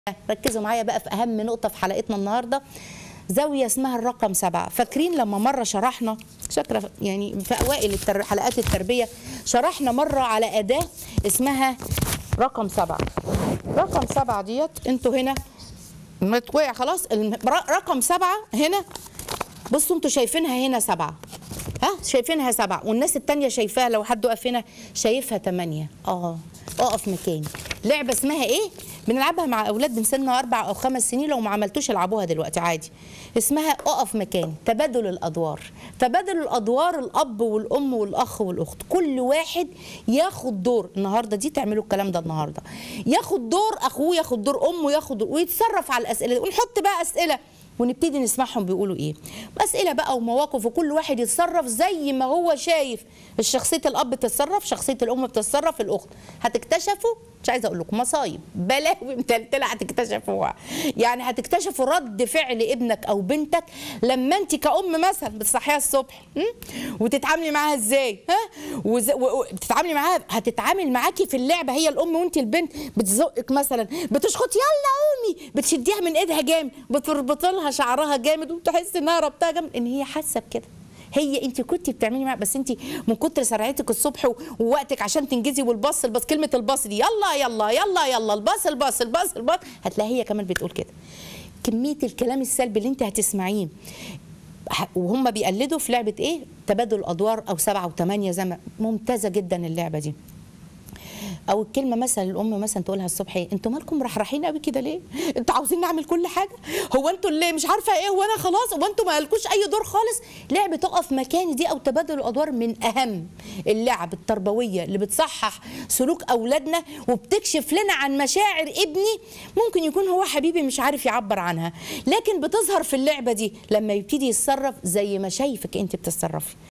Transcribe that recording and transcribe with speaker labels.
Speaker 1: ركزوا معايا بقى في اهم نقطه في حلقتنا النهارده زاويه اسمها الرقم سبعة فاكرين لما مره شرحنا شكرا يعني في اوائل التر... حلقات التربيه شرحنا مره على اداه اسمها رقم سبعة رقم سبعة ديت انتوا هنا متوقع خلاص الم... رقم سبعة هنا بصوا انتوا شايفينها هنا سبعة ها شايفينها سبعة والناس التانية شايفاها لو حد وقف هنا شايفها تمانية اه اقف مكاني لعبة اسمها ايه بنلعبها مع اولاد من سن اربع او خمس سنين لو ما عملتوش العبوها دلوقتي عادي اسمها اقف مكاني تبادل الادوار تبادل الادوار الاب والام والاخ والاخت كل واحد ياخد دور النهارده دي تعملوا الكلام ده النهارده ياخد دور اخوه ياخد دور امه ياخد دور ويتصرف على الاسئله دي ونحط بقى اسئله ونبتدي نسمعهم بيقولوا ايه اسئله بقى ومواقف وكل واحد يتصرف زي ما هو شايف شخصيه الاب بتتصرف شخصيه الام بتتصرف الاخت هتكتشفوا مش عايزه اقول لكم مصايب بلاوي متلتله هتكتشفوها يعني هتكتشفوا رد فعل ابنك او بنتك لما انت كأم مثلا بتصحيها الصبح م? وتتعاملي معاها ازاي ها وز... و... بتتعاملي معاها هتتعامل معاكي في اللعبه هي الام وانت البنت بتزقك مثلا بتشخط يلا قومي بتشديها من ايدها جامد بتربط لها شعرها جامد وتحس انها ربطها جامد ان هي حاسه بكده هي انت كنت بتعملي معاها بس انت من كتر سرعتك الصبح ووقتك عشان تنجزي والباص الباص كلمه الباص دي يلا يلا يلا يلا الباص الباص الباص الباص هتلاقي هي كمان بتقول كده كميه الكلام السلبي اللي انت هتسمعيه وهم بيقلدوا في لعبه ايه تبادل الادوار او سبعه وثمانيه زي ما ممتازه جدا اللعبه دي او الكلمه مثلا الام مثلا تقولها الصبح ايه انتوا مالكم مرحرحين قوي كده ليه انتوا عاوزين نعمل كل حاجه هو انتوا اللي مش عارفه ايه هو انا خلاص هو انتوا ما لكوش اي دور خالص لعبه تقف مكاني دي او تبادل الادوار من اهم اللعب التربويه اللي بتصحح سلوك اولادنا وبتكشف لنا عن مشاعر ابني ممكن يكون هو حبيبي مش عارف يعبر عنها لكن بتظهر في اللعبه دي لما يبتدي يتصرف زي ما شايفك انت بتتصرفي